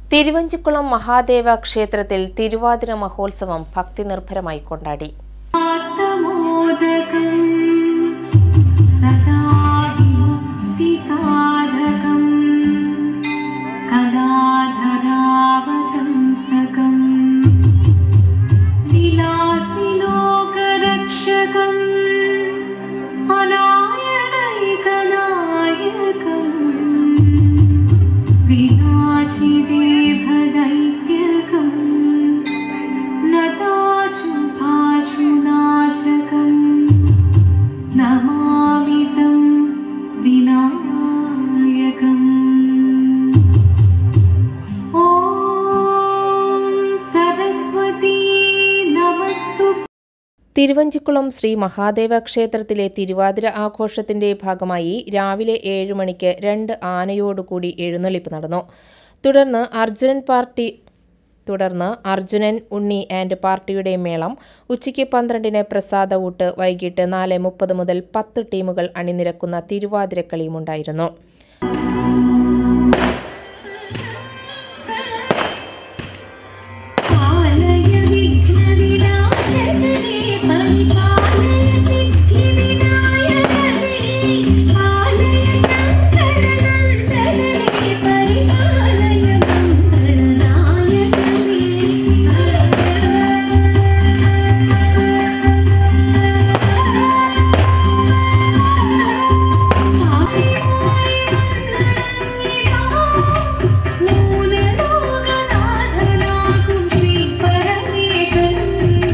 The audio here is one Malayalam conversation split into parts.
തിരുവഞ്ചിക്കുളം മഹാദേവ ക്ഷേത്രത്തിൽ തിരുവാതിര മഹോത്സവം ഭക്തിനിർഭരമായി കൊണ്ടാടി आत्मोदकं सदा विमुक्तिसाधकं कदाधरावतंसकम् विलासिलोकरक्षकम् अनायकैकनायकम् विनाशिदेभदैत्यकम् नताशुभाशुनाशकम् नमामि तं विनायकम् ॐ सरस्वती नमस्तु തിരുവഞ്ചിക്കുളം ശ്രീ മഹാദേവ ക്ഷേത്രത്തിലെ തിരുവാതിര ആഘോഷത്തിന്റെ ഭാഗമായി രാവിലെ ഏഴ് മണിക്ക് രണ്ട് ആനയോടുകൂടി എഴുന്നള്ളിപ്പ് നടന്നു തുടർന്ന് അർജുനൻ പാർട്ടി തുടർന്ന് അർജുനൻ ഉണ്ണി ആൻഡ് പാർട്ടിയുടെ മേളം ഉച്ചയ്ക്ക് പന്ത്രണ്ടിന് പ്രസാദ ഊട്ട് വൈകിട്ട് നാല് മുപ്പത് മുതൽ പത്ത് ടീമുകൾ അണിനിരക്കുന്ന തിരുവാതിരക്കളിയുമുണ്ടായിരുന്നു पालय विघ्नविनाशकरे परिपालय सिद्धिविनायकरे पालय शङ्करनन्दने परिपालय നൂനലോകനാഥനാകും ശ്രീ പരമേശ്വരൻ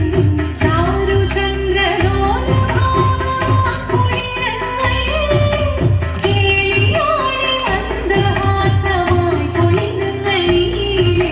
കേളിയോടെ മന്ദഹാസമായി പൊളിഞ്ഞീലേ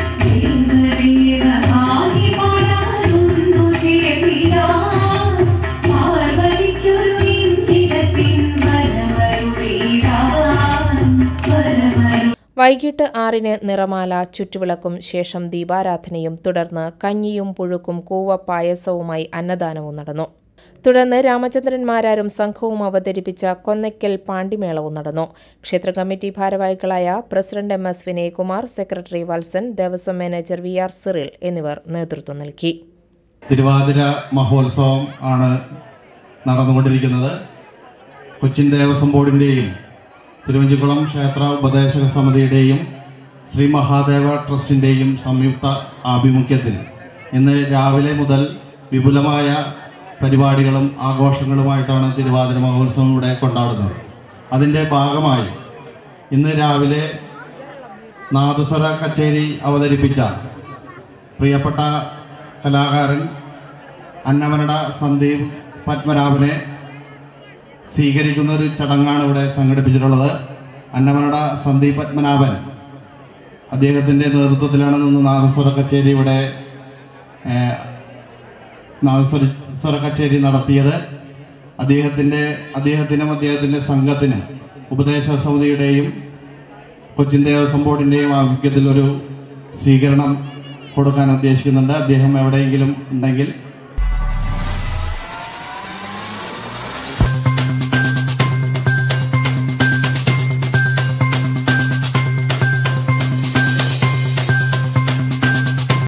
ദേവദേവഭാഗി പാടാനൊന്നു ചേർന്നിരാ പാർവതിക്കൊരു ഇന്ദിരത്തിൻ വരമരുളീരാൻ വരമരു വൈകിട്ട് ആറിന് നിറമാല ചുറ്റുവിളക്കും ശേഷം ദീപാരാധനയും തുടർന്ന് കഞ്ഞിയും പുഴുക്കും കൂവ പായസവുമായി അന്നദാനവും നടന്നു തുടർന്ന് രാമചന്ദ്രന്മാരാരും സംഘവും അവതരിപ്പിച്ച കൊന്നയ്ക്കൽ പാണ്ടിമേളവും നടന്നു ക്ഷേത്ര കമ്മിറ്റി ഭാരവാഹികളായ president M S Vinayakumar secretary Valsan Devaswom manager V R Cyril എന്നിവർ നേതൃത്വം നൽകി തിരുവാതിര മഹോത്സവം ആണ് നടന്നുകൊണ്ടിരിക്കുന്നത് കൊച്ചിൻ ദേവസ്വം ബോർഡിൻ്റെയും തിരുവഞ്ചിക്കുളം ക്ഷേത്ര ഉപദേശക സമിതിയുടെയും ശ്രീ മഹാദേവ ട്രസ്റ്റിൻ്റെയും സംയുക്ത ആഭിമുഖ്യത്തിൽ ഇന്ന് രാവിലെ മുതൽ വിപുലമായ പരിപാടികളും ആഘോഷങ്ങളുമായിട്ടാണ് തിരുവാതിര മഹോത്സവം ഇവിടെ കൊണ്ടാടുന്നത് അതിൻ്റെ ഭാഗമായി ഇന്ന് രാവിലെ നാദസ്വര കച്ചേരി അവതരിപ്പിച്ച പ്രിയപ്പെട്ട കലാകാരൻ അന്നമനട സന്ദീപ് പത്മനാഭനെ സ്വീകരിക്കുന്ന ഒരു ചടങ്ങാണ് ഇവിടെ സംഘടിപ്പിച്ചിട്ടുള്ളത് അന്നമനട സന്ദീപ് പത്മനാഭൻ അദ്ദേഹത്തിൻ്റെ നേതൃത്വത്തിലാണ് നിന്ന് നാദസ്വര കച്ചേരി ഇവിടെ ഏഹ്, നാദസ്വര സ്വര കച്ചേരി നടത്തിയത് അദ്ദേഹത്തിൻ്റെ അദ്ദേഹത്തിനും അദ്ദേഹത്തിൻ്റെ സംഘത്തിനും ഉപദേശ സമിതിയുടെയും കൊച്ചിൻ ദേവസ്വം ബോർഡിൻ്റെയും ആഭിമുഖ്യത്തിൽ ഒരു സ്വീകരണം കൊടുക്കാൻ ഉദ്ദേശിക്കുന്നുണ്ട് അദ്ദേഹം എവിടെയെങ്കിലും ഉണ്ടെങ്കിൽ